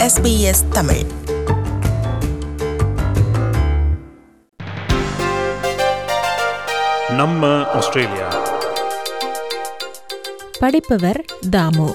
SBS Tamil நம்ம Australia படிப்பவர் தாமு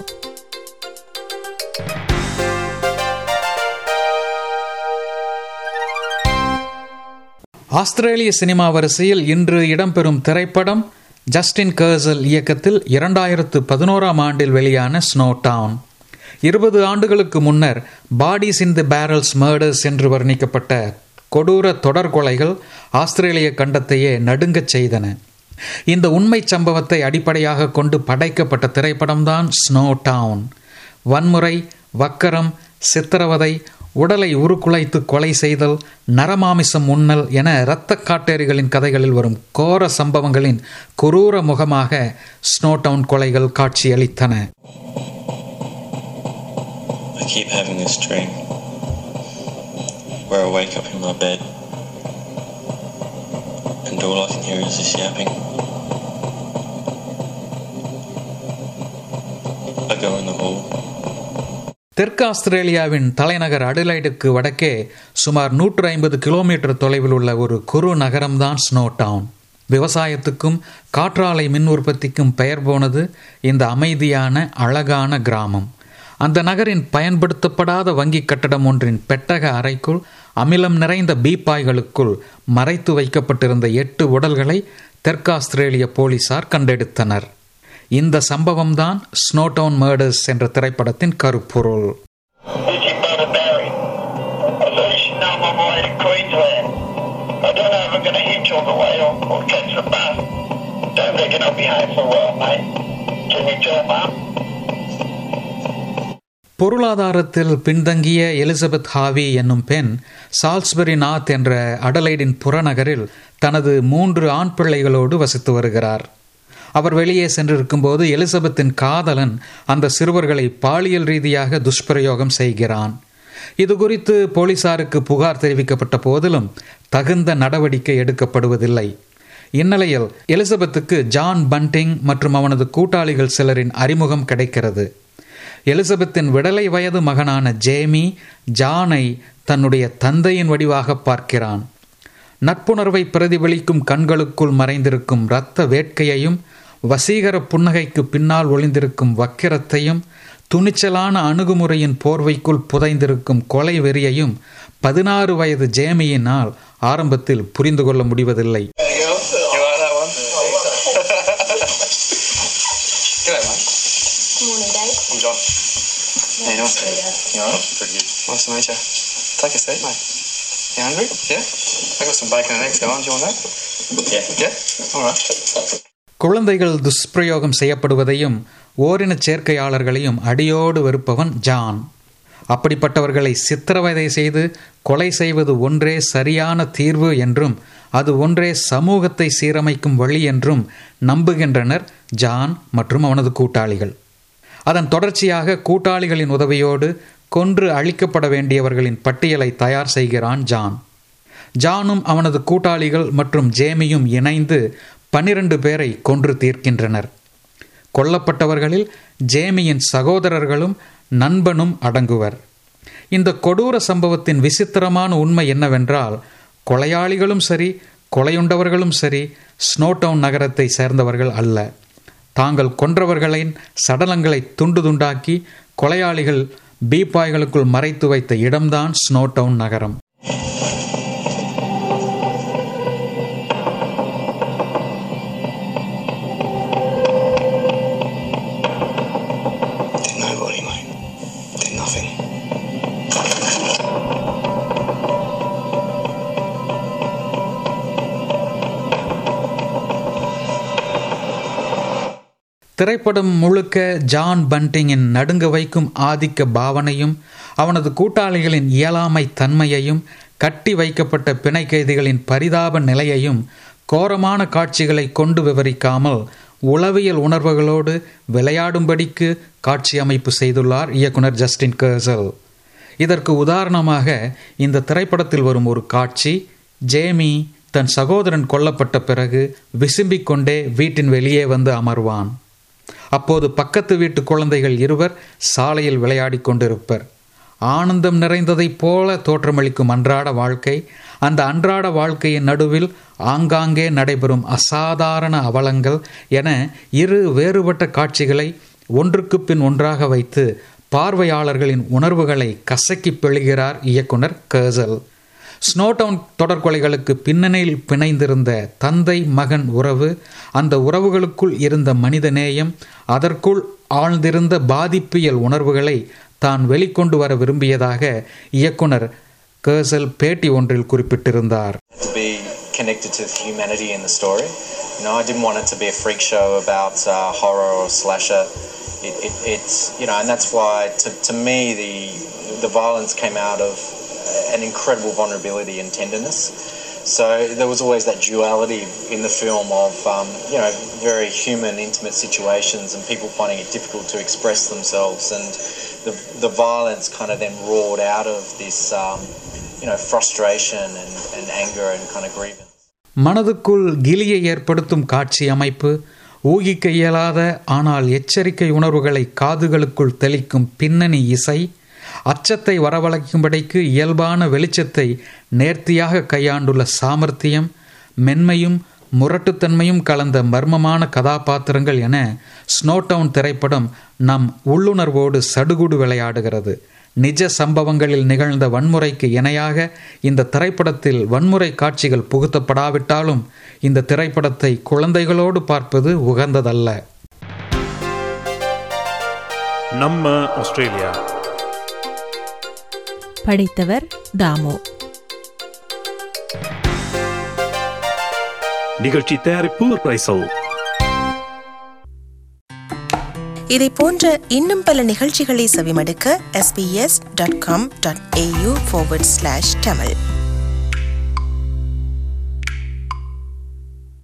ஆஸ்திரேலிய சினிமா வரிசையில் இன்று இடம்பெறும் திரைப்படம் ஜஸ்டின் கர்சல் இயக்கத்தில் இரண்டாயிரத்து பதினோராம் ஆண்டில் வெளியான ஸ்னோ டவுன் இருபது ஆண்டுகளுக்கு முன்னர் bodies in the barrels murders என்று வர்ணிக்கப்பட்ட கொடூர தொடர் கொலைகள் ஆஸ்திரேலிய கண்டத்தையே நடுங்கச் செய்தன இந்த உண்மைச் சம்பவத்தை அடிப்படையாக கொண்டு படைக்கப்பட்ட திரைப்படம்தான் ஸ்னோ டவுன் வன்முறை வக்கரம் சித்திரவதை உடலை உருக்குலைத்து கொலை செய்தல் நரமாமிசம் உண்ணல் என இரத்த காட்டேரிகளின் கதைகளில் வரும் கோர சம்பவங்களின் குரூர முகமாக ஸ்னோ டவுன் கொலைகள் காட்சியளித்தன I keep having this dream where I wake up in my bed and all I can hear is this yapping. I go in the hall. தெற்கு ஆஸ்திரேலியாவின் தலைநகர் அடிலைடுக்கு வடக்கே சுமார் நூற்று ஐம்பது கிலோமீட்டர் தொலைவில் உள்ள ஒரு குறு நகரம்தான் ஸ்னோ டவுன் விவசாயத்துக்கும் காற்றாலை மின் உற்பத்திக்கும் பெயர் போனது இந்த அமைதியான அழகான கிராமம் அந்த நகரின் பயன்படுத்தப்படாத வங்கி கட்டடம் ஒன்றின் பெட்டக அறைக்குள் அமிலம் நிறைந்த பீப்பாய்களுக்குள் மறைத்து வைக்கப்பட்டிருந்த எட்டு உடல்களை தெற்கு ஆஸ்திரேலிய போலீசார் கண்டெடுத்தனர் இந்த சம்பவம்தான் ஸ்னோடவுன் மர்டர்ஸ் என்ற திரைப்படத்தின் கருப்பொருள் This is Brother Barry. I finished now on my way to Queensland. I don't know if I'm going to hitch all the way or, or catch the bus. Don't reckon I'll be home for a while, mate. Can you tell Mum? பொருளாதாரத்தில் பின்தங்கிய Elizabeth ஹாவி என்னும் பெண் சால்ஸ்பரி நாத் என்ற அடலைடின் புறநகரில் தனது மூன்று ஆண் பிள்ளைகளோடு வசித்து வருகிறார் அவர் வெளியே சென்றிருக்கும்போது எலிசபெத்தின் காதலன் அந்த சிறுவர்களை பாலியல் ரீதியாக துஷ்பிரயோகம் செய்கிறான் இது குறித்து போலீசாருக்கு புகார் தெரிவிக்கப்பட்ட போதிலும் தகுந்த நடவடிக்கை எடுக்கப்படுவதில்லை இந்நிலையில் எலிசபெத்துக்கு ஜான் பண்டிங் மற்றும் அவனது கூட்டாளிகள் சிலரின் அறிமுகம் கிடைக்கிறது எலிசபெத்தின் விடலை வயது மகனான ஜேமி ஜானை தன்னுடைய தந்தையின் வடிவாக பார்க்கிறான் நட்புணர்வை பிரதிபலிக்கும் கண்களுக்குள் மறைந்திருக்கும் இரத்த வேட்கையையும் வசீகர புன்னகைக்கு பின்னால் ஒளிந்திருக்கும் வக்கிரத்தையும் துணிச்சலான அணுகுமுறையின் போர்வைக்குள் புதைந்திருக்கும் கொலை வெறியையும் பதினாறு வயது ஜேமியினால் ஆரம்பத்தில் புரிந்து கொள்ள முடிவதில்லை You like that one? G'day, mate. Morning, Dave. I'm John. How you doing? You alright? Pretty good. Nice to meet you. Take a seat, mate. You hungry? Yeah? I got some bacon and eggs going. Do you want that? Yeah. Yeah? Alright. குழந்தைகள் துஷ்பிரயோகம் செய்யப்படுவதையும் ஓரினச் சேர்க்கையாளர்களையும் அடியோடு வெறுப்பவன் John அப்படிப்பட்டவர்களை சித்திரவதை செய்து கொலை செய்வது ஒன்றே சரியான தீர்வு என்றும் அது ஒன்றே சமூகத்தை சீரமைக்கும் வழி என்றும் நம்புகின்றனர் ஜான் மற்றும் அவனது கூட்டாளிகள் அதன் தொடர்ச்சியாக கூட்டாளிகளின் உதவியோடு கொன்று அழிக்கப்பட வேண்டியவர்களின் பட்டியலை தயார் செய்கிறான் ஜான் ஜானும் அவனது கூட்டாளிகள் மற்றும் ஜேமியும் இணைந்து பன்னிரண்டு பேரை கொன்று தீர்க்கின்றனர் கொல்லப்பட்டவர்களில் ஜேமியின் சகோதரர்களும் நண்பனும் அடங்குவர் இந்த கொடூர சம்பவத்தின் விசித்திரமான உண்மை என்னவென்றால் கொலையாளிகளும் சரி கொலையுண்டவர்களும் சரி ஸ்னோடவுன் நகரத்தை சேர்ந்தவர்கள் அல்ல தாங்கள் கொன்றவர்களின் சடலங்களை துண்டு துண்டாக்கி கொலையாளிகள் பீப்பாய்களுக்குள் மறைத்து வைத்த இடம்தான் ஸ்னோடவுன் நகரம் Did nobody, mate. Did nothing. திரைப்படம் முழுக்க ஜான் பண்டிங்கின் நடுங்க வைக்கும் ஆதிக்க பாவனையும் அவனது கூட்டாளிகளின் இயலாமை தன்மையையும் கட்டி வைக்கப்பட்ட பிணை கைதிகளின் பரிதாப நிலையையும் கோரமான காட்சிகளை கொண்டு விவரிக்காமல் உளவியல் உணர்வுகளோடு விளையாடும்படிக்கு காட்சி அமைப்பு செய்துள்ளார் இயக்குனர் ஜஸ்டின் கர்சல் இதற்கு உதாரணமாக இந்த திரைப்படத்தில் வரும் ஒரு காட்சி ஜேமி தன் சகோதரன் கொல்லப்பட்ட பிறகு விசும்பிக் கொண்டே வீட்டின் வெளியே வந்து அமர்வான் அப்போது பக்கத்து வீட்டு குழந்தைகள் இருவர் சாலையில் விளையாடிக் கொண்டிருப்பர் ஆனந்தம் நிறைந்ததைப் போல தோற்றமளிக்கும் அன்றாட வாழ்க்கை அந்த அன்றாட வாழ்க்கையின் நடுவில் ஆங்காங்கே நடைபெறும் அசாதாரண அவலங்கள் என இரு வேறுபட்ட காட்சிகளை ஒன்றுக்கு பின் ஒன்றாக வைத்து பார்வையாளர்களின் உணர்வுகளை கசக்கி பெழுகிறார் இயக்குனர் கர்சல் ஸ்னோடவுன் தொடர்கொலைகளுக்கு பின்னணியில் பிணைந்திருந்த தந்தை மகன் உறவு அந்த உறவுகளுக்குள் இருந்த மனிதநேயம் அதற்குள் ஆழ்ந்திருந்த பாதிப்பியல் உணர்வுகளை தான் வெளிக்கொண்டு வர விரும்பியதாக இயக்குனர் கர்சல் பேட்டி ஒன்றில் குறிப்பிட்டிருந்தார் to be connected to the humanity in the story. You know, I didn't want it to be a freak show about uh, horror or slasher. It, it, it's you know, and that's why to, to me the the violence came out of an incredible vulnerability and tenderness. So there was always that duality in the film of um, you know very human, intimate situations and people finding it difficult to express themselves, and the the violence kind of then roared out of this um, you know frustration and, and anger and kind of grievance. மனதுக்குள் கிலியை ஏற்படுத்தும் காட்சி அமைப்பு ஊகிக்க இயலாத ஆனால் எச்சரிக்கை உணர்வுகளை காதுகளுக்குள் தெளிக்கும் பின்னணி இசை அச்சத்தை வரவழைக்கும்படிக்கு இயல்பான வெளிச்சத்தை நேர்த்தியாக கையாண்டுள்ள சாமர்த்தியம் மென்மையும் முரட்டுத்தன்மையும் கலந்த மர்மமான கதாபாத்திரங்கள் என ஸ்னோடவுன் திரைப்படம் நம் உள்ளுணர்வோடு சடுகுடு விளையாடுகிறது நிஜ சம்பவங்களில் நிகழ்ந்த வன்முறைக்கு இணையாக இந்த திரைப்படத்தில் வன்முறை காட்சிகள் புகுத்தப்படாவிட்டாலும் இந்த திரைப்படத்தை குழந்தைகளோடு பார்ப்பது உகந்ததல்ல நம்ம ஆஸ்திரேலியா படித்தவர் தாமு நிகழ்ச்சி தயாரிப்பு ரைசல் இதை போன்ற இன்னும் பல நிகழ்ச்சிகளை செவிமடுக்க sbs.com.au forward slash tamil